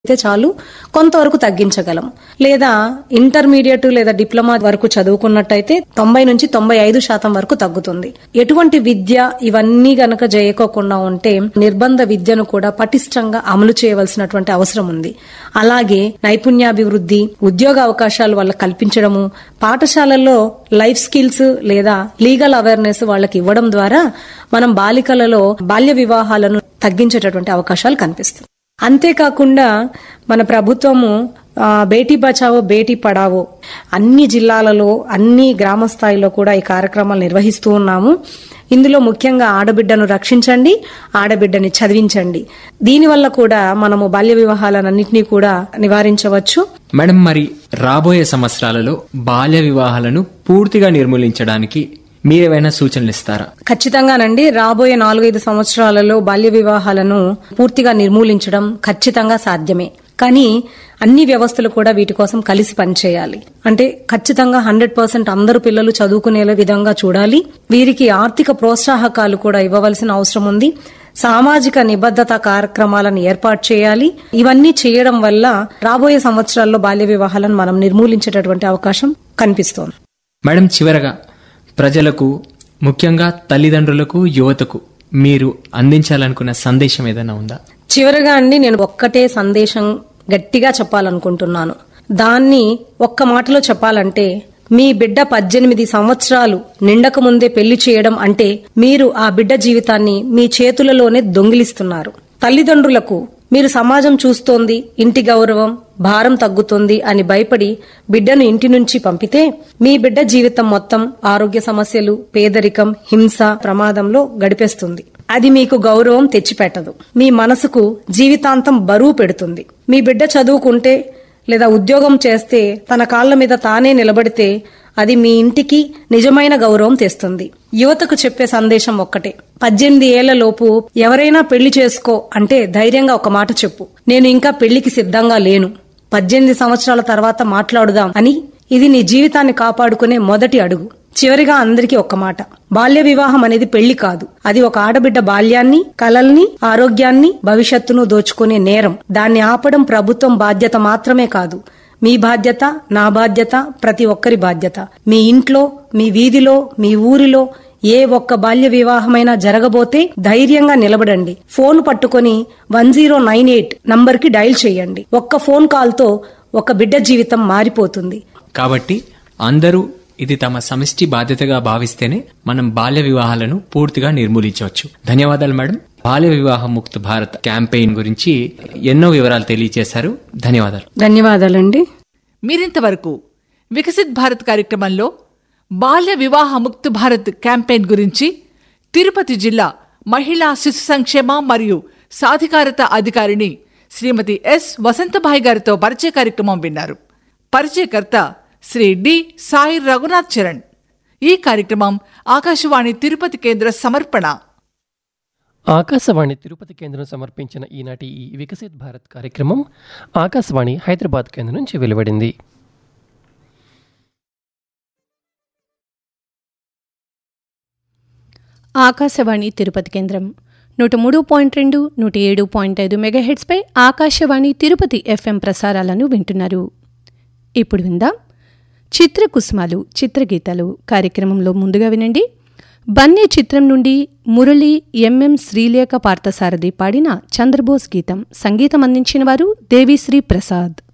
అయితే చాలు కొంతవరకు తగ్గించగలం లేదా ఇంటర్మీడియట్ లేదా డిప్లొమా వరకు చదువుకున్నట్టయితే తొంభై నుంచి తొంభై ఐదు శాతం వరకు తగ్గుతుంది ఎటువంటి విద్య ఇవన్నీ గనక చేయకోకుండా ఉంటే నిర్బంధ విద్యను కూడా పటిష్టంగా అమలు చేయవలసినటువంటి అవసరం ఉంది అలాగే నైపుణ్యాభివృద్ధి ఉద్యోగ అవకాశాలు వాళ్ళకి కల్పించడము పాఠశాలల్లో లైఫ్ స్కిల్స్ లేదా లీగల్ అవేర్నెస్ వాళ్ళకి ఇవ్వడం ద్వారా మనం బాలికలలో బాల్య వివాహాలను తగ్గించేటటువంటి అవకాశాలు కనిపిస్తాయి అంతేకాకుండా మన ప్రభుత్వము ఆ, బేటీ బచావో బేటీ పడావో అన్ని జిల్లాలలో అన్ని గ్రామ స్థాయిలో కూడా ఈ కార్యక్రమాలు నిర్వహిస్తూ ఉన్నాము ఇందులో ముఖ్యంగా ఆడబిడ్డను రక్షించండి ఆడబిడ్డని చదివించండి దీనివల్ల కూడా మనము బాల్య వివాహాలన్నింటినీ కూడా నివారించవచ్చు మేడం మరి రాబోయే సంవత్సరాలలో బాల్య వివాహాలను పూర్తిగా నిర్మూలించడానికి మీరేమైనా సూచనలు ఇస్తారా ఖచ్చితంగానండి రాబోయే నాలుగైదు సంవత్సరాలలో బాల్య వివాహాలను పూర్తిగా నిర్మూలించడం ఖచ్చితంగా సాధ్యమే కానీ అన్ని వ్యవస్థలు కూడా వీటి కోసం కలిసి పనిచేయాలి అంటే ఖచ్చితంగా హండ్రెడ్ పర్సెంట్ అందరు పిల్లలు చదువుకునే విధంగా చూడాలి వీరికి ఆర్థిక ప్రోత్సాహకాలు కూడా ఇవ్వవలసిన అవసరం ఉంది సామాజిక నిబద్ధత కార్యక్రమాలను ఏర్పాటు చేయాలి ఇవన్నీ చేయడం వల్ల రాబోయే సంవత్సరాల్లో బాల్య వివాహాలను మనం నిర్మూలించేటటువంటి అవకాశం కనిపిస్తోంది మేడం చివరగా ప్రజలకు ముఖ్యంగా తల్లిదండ్రులకు యువతకు మీరు అందించాలనుకున్న సందేశం ఏదైనా ఉందా చివరగా అండి నేను ఒక్కటే సందేశం గట్టిగా చెప్పాలనుకుంటున్నాను దాన్ని ఒక్క మాటలో చెప్పాలంటే మీ బిడ్డ పద్దెనిమిది సంవత్సరాలు నిండక ముందే పెళ్లి చేయడం అంటే మీరు ఆ బిడ్డ జీవితాన్ని మీ చేతులలోనే దొంగిలిస్తున్నారు తల్లిదండ్రులకు మీరు సమాజం చూస్తోంది ఇంటి గౌరవం భారం తగ్గుతుంది అని భయపడి బిడ్డను ఇంటి నుంచి పంపితే మీ బిడ్డ జీవితం మొత్తం ఆరోగ్య సమస్యలు పేదరికం హింస ప్రమాదంలో గడిపేస్తుంది అది మీకు గౌరవం తెచ్చిపెట్టదు మీ మనసుకు జీవితాంతం బరువు పెడుతుంది మీ బిడ్డ చదువుకుంటే లేదా ఉద్యోగం చేస్తే తన కాళ్ల మీద తానే నిలబడితే అది మీ ఇంటికి నిజమైన గౌరవం తెస్తుంది యువతకు చెప్పే సందేశం ఒక్కటే పద్దెనిమిది ఏళ్ల లోపు ఎవరైనా పెళ్లి చేసుకో అంటే ధైర్యంగా ఒక మాట చెప్పు నేను ఇంకా పెళ్లికి సిద్ధంగా లేను పద్దెనిమిది సంవత్సరాల తర్వాత మాట్లాడుదాం అని ఇది నీ జీవితాన్ని కాపాడుకునే మొదటి అడుగు చివరిగా అందరికీ ఒక్క మాట బాల్య వివాహం అనేది పెళ్లి కాదు అది ఒక ఆడబిడ్డ బాల్యాన్ని కలల్ని ఆరోగ్యాన్ని భవిష్యత్తును దోచుకునే నేరం దాన్ని ఆపడం ప్రభుత్వం బాధ్యత మాత్రమే కాదు మీ బాధ్యత నా బాధ్యత ప్రతి ఒక్కరి బాధ్యత మీ ఇంట్లో మీ వీధిలో మీ ఊరిలో ఏ ఒక్క బాల్య వివాహమైనా జరగబోతే ధైర్యంగా నిలబడండి ఫోన్ పట్టుకొని వన్ జీరో నైన్ ఎయిట్ నంబర్కి డయల్ చేయండి ఒక్క ఫోన్ కాల్తో ఒక బిడ్డ జీవితం మారిపోతుంది కాబట్టి అందరూ ఇది తమ సమిష్టి బాధ్యతగా భావిస్తేనే మనం బాల్య వివాహాలను పూర్తిగా నిర్మూలించవచ్చు ధన్యవాదాలు మేడం బాల్య వివాహ ముక్త భారత్ క్యాంపెయిన్ గురించి ఎన్నో వివరాలు తెలియజేశారు ధన్యవాదాలు ధన్యవాదాలండి మీరింతవరకు వికసిత్ భారత్ కార్యక్రమంలో బాల్య వివాహ ముక్త్ భారత్ క్యాంపెయిన్ గురించి తిరుపతి జిల్లా మహిళా శిశు సంక్షేమ మరియు సాధికారత అధికారిని శ్రీమతి ఎస్ వసంతభాయ్ గారితో పరిచయ కార్యక్రమం విన్నారు పరిచయకర్త శ్రీ డి సాయి రఘునాథ్ చరణ్ ఈ కార్యక్రమం ఆకాశవాణి తిరుపతి కేంద్ర సమర్పణ ఆకాశవాణి తిరుపతి కేంద్రం సమర్పించిన ఈనాటి ఈ వికసిత్ భారత్ కార్యక్రమం ఆకాశవాణి హైదరాబాద్ కేంద్రం నుంచి వెలువడింది ఆకాశవాణి తిరుపతి కేంద్రం నూట మూడు పాయింట్ రెండు నూట ఏడు పాయింట్ ఐదు మెగాహెడ్స్పై ఆకాశవాణి తిరుపతి ఎఫ్ఎం ప్రసారాలను వింటున్నారు ఇప్పుడు విందాం చిత్రకుసుమాలు చిత్రగీతాలు కార్యక్రమంలో ముందుగా వినండి బన్నే చిత్రం నుండి మురళి ఎంఎం శ్రీలేఖ పార్థసారథి పాడిన చంద్రబోస్ గీతం సంగీతం అందించిన వారు దేవిశ్రీ ప్రసాద్